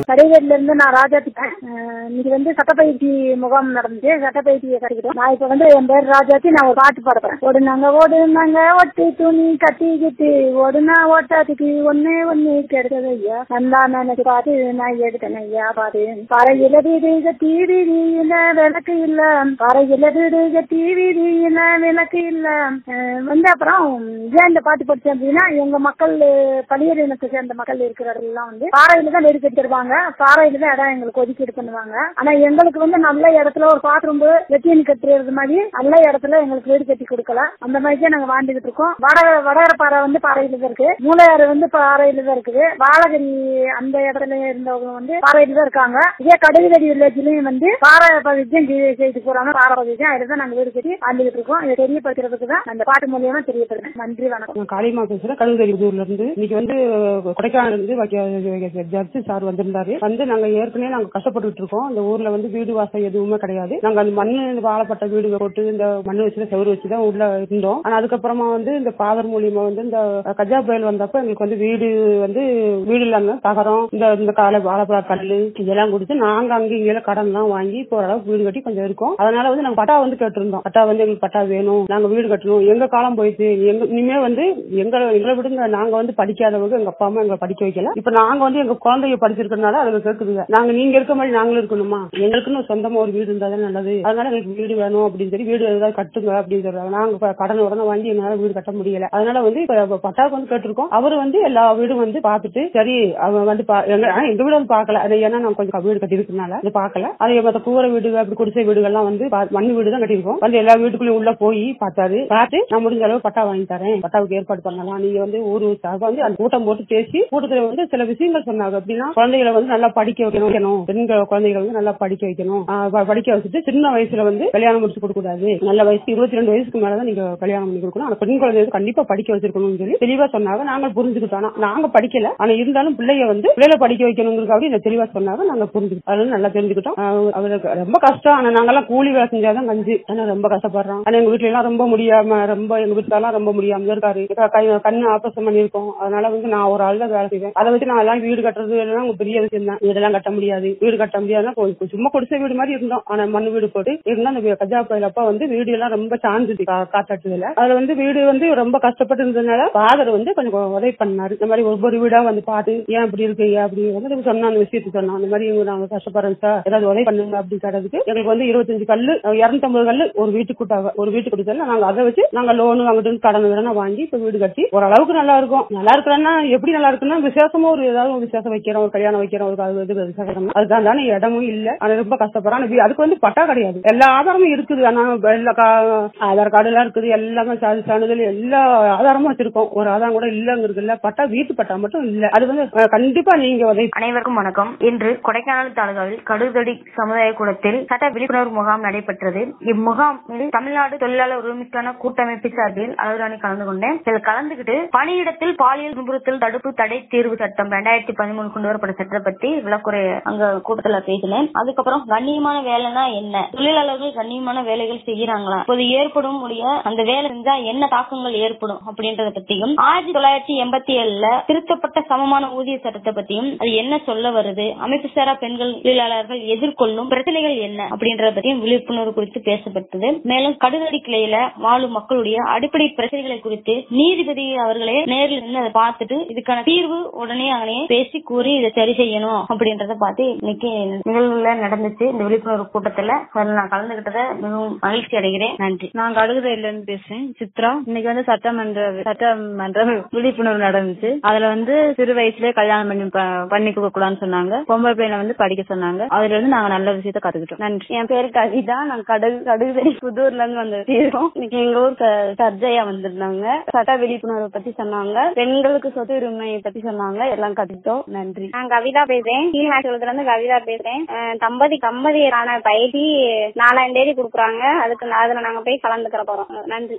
கடைவேல இருந்து நான் ராஜா திட்டேன் இன்னைக்கு வந்து சட்டப்பயிற்சி முகாம் நடந்துச்சு சட்டப்பயிற்சியை கட்டிக்கிட்டோம் நான் இப்ப வந்து என் பேர் ராஜாத்தி நான் ஒரு பாட்டு பாடுறேன் ஓடுனாங்க ஓடுனாங்க ஒட்டி துணி கட்டிக்கிட்டு ஓடுனா ஓட்டாத்துக்கு ஒண்ணு ஒண்ணு கிடைச்சது ஐயா நல்லா நினைச்சு பாத்து நான் எடுத்தேன் ஐயா பாரு பறையில வீடு கட்டி வீதியில விளக்கு இல்ல பறையில வீடு கட்டி வீதியில விளக்கு இல்ல அஹ் வந்து அப்புறம் ஏன் இந்த பாட்டு படிச்சேன் அப்படின்னா எங்க மக்கள் பழியர் இனத்தை சேர்ந்த மக்கள் இருக்கிற இடத்துலாம் வந்து பாறையில தான் வீடு கட்டிருப்பாங்க பாறையில தான் இடம் எங்களுக்கு ஒதுக்கீடு பண்ணுவாங்க ஆனா எங்களுக்கு வந்து நல்ல இடத்துல ஒரு பாத்ரூம் வெட்டியன் கட்டுறது மாதிரி நல்ல இடத்துல எங்களுக்கு வீடு கட்டி கொடுக்கல அந்த மாதிரி தான் நாங்க வாழ்ந்துகிட்டு இருக்கோம் வட வடகர பாறை வந்து பாறையில தான் இருக்கு மூளையாறு வந்து பாறையில தான் இருக்குது வாழகிரி அந்த இடத்துல இருந்தவங்க வந்து பாறையில தான் இருக்காங்க இதே கடுகுதடி வில்லேஜ்லயும் வந்து பாறை பகுதியும் செய்து போறாங்க பாறை பகுதியும் அதுல தான் நாங்க வீடு கட்டி வாழ்ந்துகிட்டு இருக்கோம் இதை தெரியப்படுத்துறதுக்கு தான் அந்த பாட்டு மூலியமா தெரியப்படுறேன் நன்றி வணக்கம் நான் காளிமா பேசுறேன் கழுகுதறிபுதூர்ல இருந்து இன்னைக்கு வந்து கொடைக்கானல் இருந்து ஜட்ஜி சார் வந்திருந்தாரு வந்து நாங்க ஏற்கனவே நாங்க கஷ்டப்பட்டுட்டு இருக்கோம் அந்த ஊர்ல வந்து வீடு வாசல் எதுவுமே கிடையாது நாங்க அந்த மண்ணு வாழப்பட்ட வீடு போட்டு இந்த மண்ணு வச்சு செவரு வச்சுதான் உள்ள இருந்தோம் ஆனா அதுக்கப்புறமா வந்து இந்த பாதர் மூலியமா வந்து இந்த கஜா புயல் வந்தப்ப எங்களுக்கு வந்து வீடு வந்து வீடு இல்லாம தகரம் இந்த இந்த கால வாழைப்பழ கல்லு இதெல்லாம் கொடுத்து நாங்க அங்க இங்க கடன் எல்லாம் வாங்கி இப்போ ஓரளவுக்கு வீடு கட்டி கொஞ்சம் இருக்கோம் அதனால வந்து நாங்க பட்டா வந்து கேட்டிருந்தோம் பட்டா வந்து எங்களுக்கு பட்டா வேணும் நாங்க வீடு கட்டணும் எங்க காலம் போயிட்டு எங்க இனிமே வந்து எங்க எங்களை விடுங்க நாங்க வந்து படிக்காதவங்க எங்க அப்பா அம்மா எங்களை படிக்க வைக்கல இப்ப நாங்க வந்து எங்க குழந்தைய படிச்சிருக்கனால அதுல கேக்குதுங்க நாங்க நீங்க இருக்க மாதிரி நாங்களும் இருக்கணுமா எங்களுக்குன்னு சொந்தமா ஒரு வீடு இருந்தா தான் நல்லது அதனால எங்களுக்கு வீடு வேணும் அப்படின்னு சொல்லி வீடு ஏதாவது கட்டுங்க அப்படின்னு சொல்றாங்க நாங்க இப்ப கடன் உடனே வாங்கி எங்களால வீடு கட்ட முடியல அதனால வந்து இப்ப பட்டாவுக்கு வந்து கேட்டிருக்கோம் அவரு வந்து எல்லா வீடும் வந்து பாத்துட்டு சரி அவன் வந்து பா- எங்க ஆனா எங்க வீடு வந்து பாக்கல அது ஏன்னா நான் கொஞ்சம் வீடு கட்டி இருக்கனால அது பாக்கல அது மத்த கூரை வீடு அப்படி குடிசை வீடுகள்லாம் வந்து பா- மண்ணு வீடு தான் கட்டியிருக்கோம் வந்து எல்லா வீட்டுக்குள்ளயும் உள்ள போய் பார்த்தாரு பார்த்து நான் முடிஞ்ச அளவு பட்டா வாங்கி தரேன் பட்டாவுக்கு ஏற்பாடு பண்ணலாம் நீங்க வந்து ஊரு சார்பா வந்து அந்த கூட்டம் போட்டு பேசி கூட்டத்துல வந்து சில விஷயங்கள் சொன்னாங்க அப்படின்னா குழந்தைகளை வந்து நல்லா படிக்க வைக்கணும் வைக்கணும். பெண்கள் குழந்தைகளை வந்து நல்லா படிக்க வைக்கணும் ஆஹ் ப- படிக்க வச்சுட்டு சின்ன வயசுல வந்து கல்யாணம் முடிச்சு கொடுக்க கூடாது நல்ல வயசு இருபத்தி ரெண்டு வயசுக்கு மேலதான் நீங்க கல்யாணம் பண்ணி கொடுக்கணும் ஆனா பெண் குழந்தைகள் கண்டிப்பா படிக்க வச்சிருக்கணும்னு சொல்லி தெளிவா சொன்னாங்க நாங்க புரிஞ்சுக்கிட்டோம் ஆனா நாங்க படிக்கல ஆனா இருந்தாலும் பிள்ளைய வந்து பிள்ளைகளை படிக்க வைக்கணுங்கிறதுக்காக இந்த தெளிவா சொன்னாங்க நாங்க புரிஞ்சுக்கிட்டோம் அதனால நல்லா தெரிஞ்சுக்கிட்டோம் ஆஹ் அவருக்கு ரொம்ப கஷ்டம் ஆனா நாங்கெல்லாம் கூலி வேலை செஞ்சாதான் கஞ்சி ஆனா ரொம்ப கஷ்டப்படுறோம் ஆனா எங்க வீட்டுல எல்லாம் ரொம்ப முடியாம ரொம்ப எங்க வீட்டுல ரொம்ப முடியாம இருக்காரு க- கை- கண்ணு ஆபரேஷன் பண்ணிருக்கோம் அதனால வந்து நான் ஒரு ஆள் தான் வேலை செய்வேன் அதை வச்சு நான் எல்லாம் வீடு கட்டுறது எல்லாம் ஒரு பெரிய விஷயம் தான் வீடெல்லாம் கட்ட முடியாது வீடு கட்ட முடியாதுன்னா கொஞ்சம் சும்மா குடிசை வீடு மாதிரி இருந்தோம் ஆனா மண் வீடு போட்டு இருந்தா அந்த கஜா புயல் அப்ப வந்து வீடு எல்லாம் ரொம்ப சாஞ்சுது கா- காத்தாட்டுதுல அதுல வந்து வீடு வந்து ரொம்ப கஷ்டப்பட்டு இருந்ததுனால ஃபாதர் வந்து கொஞ்சம் உதவி பண்ணாரு இந்த மாதிரி ஒவ்வொரு வீடா வந்து பார்த்து ஏன் இப்படி இருக்கு ஏன் அப்படி வந்து சொன்ன அந்த விஷயத்தை சொன்னோம் அந்த மாதிரி இவங்க நாங்க கஷ்டப்படுறோம் சார் ஏதாவது உதவி பண்ணுங்க அப்படி கேட்டதுக்கு எங்களுக்கு வந்து இருபத்தஞ்சு கல்லு இருநூத்தம்பது கல்லு ஒரு வீட்டுக்கு கொடுத்தாங்க ஒரு வீட்டுக்கு கொடுத்தால நாங்க அதை வச்சு நாங்க லோனு அங்கிட்டு கடன் கடனை வாங்கி இப்ப வீடு கட்டி ஓரளவுக்கு நல்லா இருக்கும் நல்லா இருக்கிறோம்னா எப்படி நல்லா இருக்குன்னா விசேஷமா ஒரு ஏதாவது ஒரு விசேஷம் வைக்கிறோம் ஒரு கல்யாணம் வைக்கிறோம் ஒரு அது இது விசேஷம் அதுதான் தானே இடமும் இல்ல ஆனா ரொம்ப கஷ்டப்படுறோம் ஆனா வீ- அதுக்கு வந்து பட்டா கிடையாது எல்லா ஆதாரமும் இருக்குது ஆனா எல்லா கா- ஆதார் கார்டு எல்லாம் இருக்குது எல்லாமே சாதி சான்றிதழ் எல்லா ஆதாரமும் வச்சிருக்கோம் ஒரு ஆதாரம் கூட இல்லங்கிறது இல்ல பட்டா வீட்டு பட்டா மட்டும் இல்ல அது வந்து அஹ், கண்டிப்பா நீங்க உதவி அனைவருக்கும் வணக்கம் இன்று கொடைக்கானல் தாலுகாவில் கடுதடி சமுதாய கூடத்தில் சட்ட விழிப்புணர்வு முகாம் நடைபெற்றது இம்முகாமில் தமிழ்நாடு தொழிலாளர் உரிமைக்கான கூட்டமைப்பு சார்பில் அலுவலனை கலந்து கொண்டேன் இதில் கலந்துகிட்டு பணியிடத்தில் பாலியல் துன்புறுத்தல் தடுப்பு தடை தீர்வு சட்டம் ரெண்டாயிரத்தி பதிமூணு கொண்டு வரப்பட்ட சட்டத்தை பத்தி விளக்குறை அங்க கூட்டத்துல பேசினேன் அதுக்கப்புறம் கண்ணியமான வேலைனா என்ன தொழிலாளர்கள் கண்ணியமான வேலைகள் செய்யறாங்களா இப்போது ஏற்படும் உடைய அந்த வேலை செஞ்சா என்ன தாக்கங்கள் ஏற்படும் அப்படின்றத பத்தியும் ஆயிரத்தி தொள்ளாயிரத்தி எண்பத்தி ஏழுல திருத்தப்பட்ட சமமான ஊதிய சட்டத்தை பத்தியும் அது என்ன சொல்ல வருது அமைப்பு சாரா பெண்கள் தொழிலாளர்கள் எதிர்கொள்ளும் பிரச்சனைகள் என்ன அப்படின்றத பத்தியும் விழிப்புணர்வு குறித்து பேசப்பட்டது மேலும் கடுதடி கிளையில வாழும் மக்களுடைய அடிப்படை பிரச்சனைகளை குறித்து நீதிபதி அவர்களே நேரில் நின்று அதை பார்த்துட்டு இதுக்கான தீர்வு உடனே அங்கனே பேசி கூறி இதை சரி செய்யணும் அப்படின்றத பார்த்து இன்னைக்கு நிகழ்வுல நடந்துச்சு இந்த விழிப்புணர்வு கூட்டத்துல அதில் நான் கலந்துகிட்டத மிகவும் மகிழ்ச்சி அடைகிறேன் நன்றி நான் கடுகுதையில இருந்து பேசுறேன் சித்ரா இன்னைக்கு வந்து சட்டமன்ற சட்டமன்ற விழிப்புணர்வு நடந்துச்சு அதுல வந்து சிறு வயசுலயே கல்யாணம் பண்ணி ப- பண்ணி கொடுக்க கூடாதுன்னு சொன்னாங்க பொம்பளை பிள்ளைல வந்து படிக்க சொன்னாங்க அதுல இருந்து நாங்க நல்ல விஷயத்த கத்துக்கிட்டோம் நன்றி என் பேரு கவிதா நான் கடுகு கடுகுதை புதூர்ல இருந்து வந்திருக்கோம் இன்னைக்கு எங்க ஊர் க- சர்ஜையா வந்திருந்தாங்க சட்ட விழிப்புணர்வு பத்தி சொன்னாங்க பெண்களுக்கு சொத்து உரிமை பத்தி சொன்னாங்க எல்லாம் கத்துக்கிட்டோம் நன்றி நான் கவிதா பேசுறேன் கீழ்நாட்டுல இருந்து கவிதா பேசுறேன் அஹ் தம்பதி தம்பதியரான பயிற்சி நாலாம் தேதி கொடுக்குறாங்க அதுக்கு அதுல நாங்க போய் கலந்துக்கிற போறோம் நன்றி